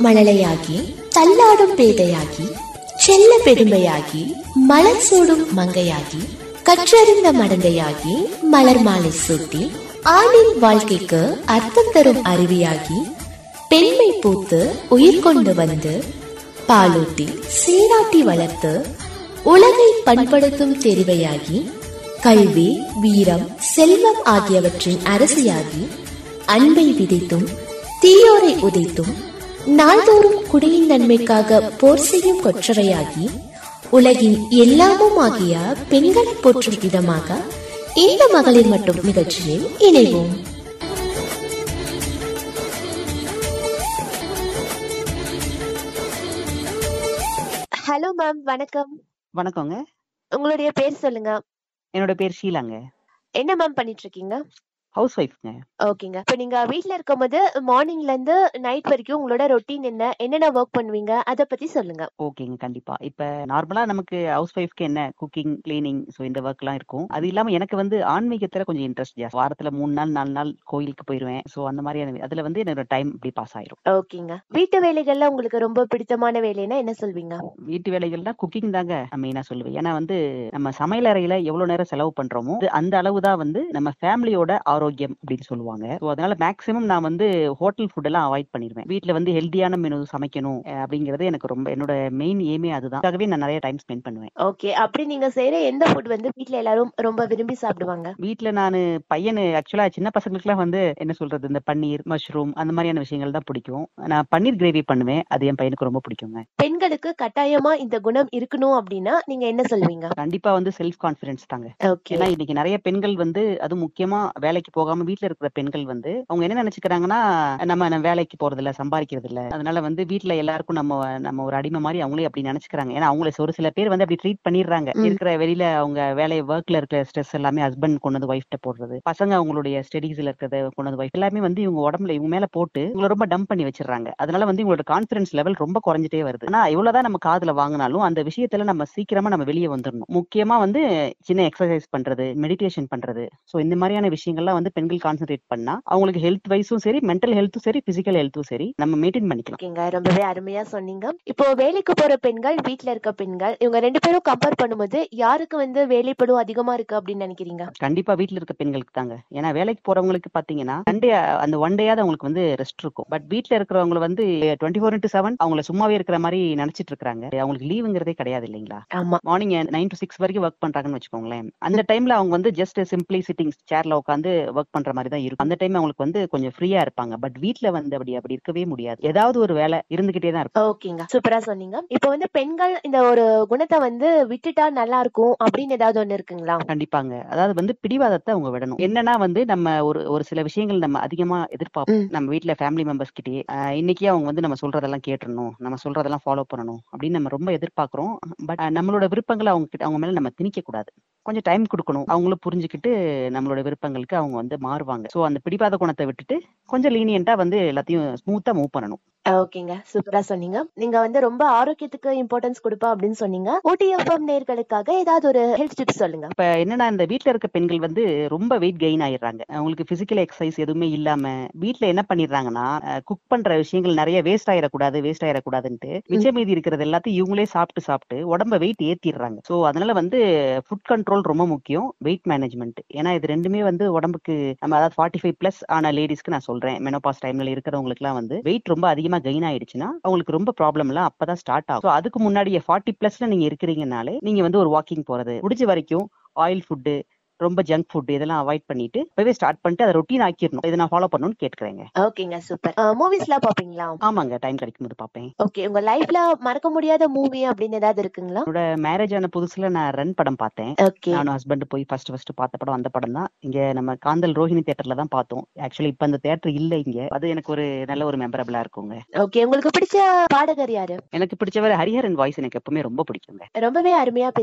மழலையாகி தள்ளாடும் பேதையாகி செல்ல பெருமையாகி மலர் சூடும் மங்கையாகி கற்றறிந்த மடந்தையாகி மலர் மாலை சூட்டி ஆணின் வாழ்க்கைக்கு அர்த்தம் தரும் அருவியாகி பெண்மை பூத்து உயிர் கொண்டு வந்து பாலூட்டி சீராட்டி வளர்த்து உலகை பண்படுத்தும் தெரிவையாகி கல்வி வீரம் செல்வம் ஆகியவற்றின் அரசியாகி அன்பை விதைத்தும் தீயோரை உதைத்தும் நாள்தோறும் குடியின் நன்மைக்காக போர் செய்யும் கொற்றவையாகி உலகின் எல்லாமும் ஆகிய பெண்களை போற்றும் விதமாக இந்த மகளிர் மட்டும் நிகழ்ச்சியில் இணைவோம் ஹலோ மேம் வணக்கம் வணக்கங்க உங்களுடைய பேர் சொல்லுங்க என்னோட பேர் ஷீலாங்க என்ன மேம் பண்ணிட்டு இருக்கீங்க ஹவுஸ் ஒய்ஃப்ங்க ஓகேங்க இப்போ நீங்க வீட்ல இருக்கும்போது மார்னிங்ல இருந்து நைட் வரைக்கும் உங்களோட ரொட்டீன் என்ன என்னென்ன ஒர்க் பண்ணுவீங்க அத பத்தி சொல்லுங்க ஓகேங்க கண்டிப்பா இப்ப நார்மலா நமக்கு ஹவுஸ் ஒய்ஃப்க்கு என்ன குக்கிங் கிளீனிங் ஸோ இந்த ஒர்க் எல்லாம் இருக்கும் அது இல்லாம எனக்கு வந்து ஆன்மீகத்துல கொஞ்சம் இன்ட்ரெஸ்ட் ஜாஸ்தி வாரத்துல மூணு நாள் நாலு நாள் கோயிலுக்கு போயிருவேன் ஸோ அந்த மாதிரியான அதுல வந்து என்னோட டைம் இப்படி பாஸ் ஆயிரும் ஓகேங்க வீட்டு வேலைகள்ல உங்களுக்கு ரொம்ப பிடித்தமான வேலைன்னா என்ன சொல்வீங்க வீட்டு வேலைகள்னா குக்கிங் தாங்க நான் மெயினா சொல்லுவேன் ஏன்னா வந்து நம்ம சமையல் அறையில எவ்வளவு நேரம் செலவு பண்றோமோ அது அந்த அளவு தான் வந்து நம்ம ஃபேமிலியோட ஆரோக்கியம் அப்படின்னு சொல்லுவாங்க ஸோ அதனால மேக்ஸிமம் நான் வந்து ஹோட்டல் ஃபுட் எல்லாம் அவாய்ட் பண்ணிடுவேன் வீட்ல வந்து ஹெல்தியான மெனு சமைக்கணும் அஹ் அப்படிங்கிறது எனக்கு ரொம்ப என்னோட மெயின் எய்மே அதுதான் அதுக்காகவே நான் நிறைய டைம் ஸ்பெண்ட் பண்ணுவேன் ஓகே அப்படி நீங்க செய்யற எந்த ஃபுட் வந்து வீட்ல எல்லாரும் ரொம்ப விரும்பி சாப்பிடுவாங்க வீட்ல நான் பையனு ஆக்சுவலா சின்ன பசங்களுக்குலாம் வந்து என்ன சொல்றது இந்த பன்னீர் மஷ்ரூம் அந்த மாதிரியான விஷயங்கள் தான் பிடிக்கும் நான் பன்னீர் கிரேவி பண்ணுவேன் அது என் பையனுக்கு ரொம்ப பிடிக்குங்க பெண்களுக்கு கட்டாயமா இந்த குணம் இருக்கணும் அப்படின்னா நீங்க என்ன சொல்வீங்க கண்டிப்பா வந்து செல்ஃப் கான்பிடன்ஸ் தாங்க ஓகே ஏன்னா இன்னைக்கு நிறைய பெண்கள் வந்து அது முக்கியமா வேலைக்கு போகாம வீட்ல இருக்கிற பெண்கள் வந்து அவங்க என்ன நினைச்சுக்கிறாங்கன்னா நம்ம நம்ம வேலைக்கு போறது இல்ல சம்பாதிக்கிறது இல்ல அதனால வந்து வீட்ல எல்லாருக்கும் நம்ம நம்ம ஒரு அடிமை மாதிரி அவங்களே அப்படி நினைச்சுக்கிறாங்க ஏன்னா அவங்கள ஒரு சில பேர் வந்து அப்படி ட்ரீட் பண்ணிடுறாங்க ம். இருக்கிற வெளியில அவங்க வேலை ஒர்க்ல இருக்கிற ஸ்ட்ரெஸ் எல்லாமே ஹஸ்பண்ட் கொண்டு வந்து ஒய்ஃப்ட்ட போடுறது பசங்க அவங்களுடைய ஸ்டடீஸ்ல இருக்கிறத கொண்டு வந்து ஒய்ஃப் எல்லாமே வந்து இவங்க உடம்புல இவங்க மேல போட்டு இவங்களை ரொம்ப டம்ப் பண்ணி வச்சிடுறாங்க அதனால வந்து இவங்களோட கான்பிடன்ஸ் லெவல் ரொம்ப குறைஞ்சிட்டே வருது ஆனா எவ்வளவுதான் நம்ம காதுல வாங்கினாலும் அந்த விஷயத்துல நம்ம சீக்கிரமா நம்ம வெளியே வந்துடணும் முக்கியமா வந்து சின்ன எக்ஸசைஸ் பண்றது மெடிடேஷன் பண்றது சோ இந்த மாதிரியான விஷயங்கள்லாம் வந்து பெண்கள் கான்சென்ட்ரேட் பண்ணா அவங்களுக்கு ஹெல்த் வைஸும் சரி மென்டல் ஹெல்த்தும் சரி பிசிக்கல் ஹெல்த்தும் சரி நம்ம மெயின்டைன் பண்ணிக்கலாம் ஓகேங்க ரொம்பவே அருமையா சொன்னீங்க இப்போ வேலைக்கு போற பெண்கள் வீட்ல இருக்க பெண்கள் இவங்க ரெண்டு பேரும் கம்பேர் பண்ணும்போது யாருக்கு வந்து வேலைப்படும் அதிகமா இருக்கு அப்படின்னு நினைக்கிறீங்க கண்டிப்பா வீட்ல இருக்க பெண்களுக்கு தாங்க ஏன்னா வேலைக்கு போறவங்களுக்கு பாத்தீங்கன்னா சண்டே அந்த ஒன் டேயாவது அவங்களுக்கு வந்து ரெஸ்ட் இருக்கும் பட் வீட்ல இருக்கிறவங்க வந்து டுவெண்ட்டி ஃபோர் இன்ட்டு செவன் அவங்கள சும்மாவே இருக்கிற மாதிரி நினைச்சிட்டு இருக்காங்க அவங்களுக்கு லீவுங்கிறதே கிடையாது இல்லைங்களா ஆமா மார்னிங் நைன் டு சிக்ஸ் வரைக்கும் ஒர்க் பண்றாங்கன்னு வச்சுக்கோங்களேன் அந்த டைம்ல அவங்க வந்து ஜஸ்ட் சிம்பிளி சிட்டிங் சேர்ல உட்காந்து ஒர்க் பண்ற மாதிரி தான் இருக்கும் அந்த டைம் அவங்களுக்கு வந்து கொஞ்சம் ஃப்ரீயா இருப்பாங்க பட் வீட்ல வந்து அப்படி அப்படி இருக்கவே முடியாது ஏதாவது ஒரு வேலை இருந்துகிட்டே தான் இருக்கும் ஓகேங்க சூப்பரா சொன்னீங்க இப்போ வந்து பெண்கள் இந்த ஒரு குணத்தை வந்து விட்டுட்டா நல்லா இருக்கும் அப்படின்னு ஏதாவது ஒண்ணு இருக்குங்களா கண்டிப்பாங்க அதாவது வந்து பிடிவாதத்தை அவங்க விடணும் என்னன்னா வந்து நம்ம ஒரு ஒரு சில விஷயங்கள் நம்ம அதிகமா எதிர்பார்ப்போம் ம். நம்ம வீட்ல ஃபேமிலி மெம்பர்ஸ் கிட்டயே ஆஹ் இன்னைக்கே அவங்க வந்து நம்ம சொல்றதெல்லாம் கேட்டுறணும் நம்ம சொல்றதெல்லாம் ஃபாலோ பண்ணணும் அப்படின்னு நம்ம ரொம்ப எதிர்பார்க்கிறோம் பட் நம்மளோட விருப்பங்களை அவங்க கிட்ட அவங்க மேல நம்ம திணிக்க கூடாது கொஞ்சம் டைம் கொடுக்கணும் அவங்களும் புரிஞ்சுக்கிட்டு நம்மளோட விருப்பங்களுக்கு அவங்க வந்து மாறுவாங்க சோ அந்த பிடிவாத குணத்தை விட்டுட்டு கொஞ்சம் லீனியண்டா வந்து எல்லாத்தையும் ஸ்மூத்தா மூவ் பண்ணணும் ஓகேங்க சூப்பரா சொன்னீங்க நீங்க வந்து ரொம்ப ஆரோக்கியத்துக்கு இம்பார்ட்டன்ஸ் கொடுப்பா அப்படின்னு சொன்னீங்க ஓடிஎஃப்எம் நேர்களுக்காக ஏதாவது ஒரு ஹெல்த் டிப்ஸ் சொல்லுங்க இப்ப என்னன்னா இந்த வீட்ல இருக்க பெண்கள் வந்து ரொம்ப வெயிட் கெயின் ஆயிடுறாங்க அவங்களுக்கு பிசிக்கல் எக்ஸசைஸ் எதுவுமே இல்லாம வீட்ல என்ன பண்ணிடுறாங்கன்னா குக் பண்ற விஷயங்கள் நிறைய வேஸ்ட் ஆயிடக்கூடாது வேஸ்ட் ஆயிடக்கூடாதுன்ட்டு மிச்ச மீதி இருக்கிறது எல்லாத்தையும் இவங்களே சாப்பிட்டு சாப்பிட்டு உடம்ப வெயிட் ஏத்திடுறாங்க சோ அதனால வந்து ஃபுட் கண்ட்ரோல் ரொம்ப முக்கியம் வெயிட் மேனேஜ்மெண்ட் ஏன்னா இது ரெண்டுமே வந்து உடம்புக்கு நம்ம அதாவது ஃபார்ட்டி ஃபைவ் பிளஸ் ஆன லேடிஸ்க்கு நான் சொல்றேன் மெனோபாஸ் டைம்ல இருக்கிறவங்களுக்கு எல்லாம் வந்து வெயிட் ரொம்ப அதிகமா கெயின் ஆயிடுச்சுன்னா அவங்களுக்கு ரொம்ப ப்ராப்ளம் எல்லாம் அப்பதான் ஸ்டார்ட் ஆகும் So அதுக்கு முன்னாடி ஃபார்ட்டி பிளஸ்ல நீங்க இருக்கிறீங்கனாலே நீங்க வந்து ஒரு வாக்கிங் போறது முடிஞ்ச வரைக்கும் ஆயில் ஃபுட்டு ரொம்ப ஜங்க் ஃபுட் இதெல்லாம் அவாய்ட் பண்ணிட்டு இப்பவே ஸ்டார்ட் பண்ணிட்டு அதை ரொட்டீன் ஆக்கிடணும் இதை நான் ஃபாலோ பண்ணணும்னு கேட்டுக்கிறேங்க ஓகேங்க சூப்பர் மூவிஸ்லாம் பாப்பீங்களா ஆமாங்க டைம் கிடைக்கும் போது பார்ப்பேன் ஓகே உங்க லைஃப்ல மறக்க முடியாத மூவி அப்படின்னு ஏதாவது இருக்குங்களா என்னோட மேரேஜ் ஆன புதுசுல நான் ரன் படம் பார்த்தேன் ஓகே நானும் ஹஸ்பண்ட் போய் ஃபர்ஸ்ட் ஃபர்ஸ்ட் பார்த்த படம் அந்த படம் தான் இங்க நம்ம காந்தல் ரோஹிணி தியேட்டர்ல தான் பார்த்தோம் ஆக்சுவலி இப்ப அந்த தியேட்டர் இல்ல இங்க அது எனக்கு ஒரு நல்ல ஒரு மெமரபிளா இருக்குங்க ஓகே உங்களுக்கு பிடிச்ச பாடகர் யாரு எனக்கு பிடிச்சவர் ஹரிஹரன் வாய்ஸ் எனக்கு எப்பவுமே ரொம்ப பிடிக்குங்க ரொம்பவே அருமையா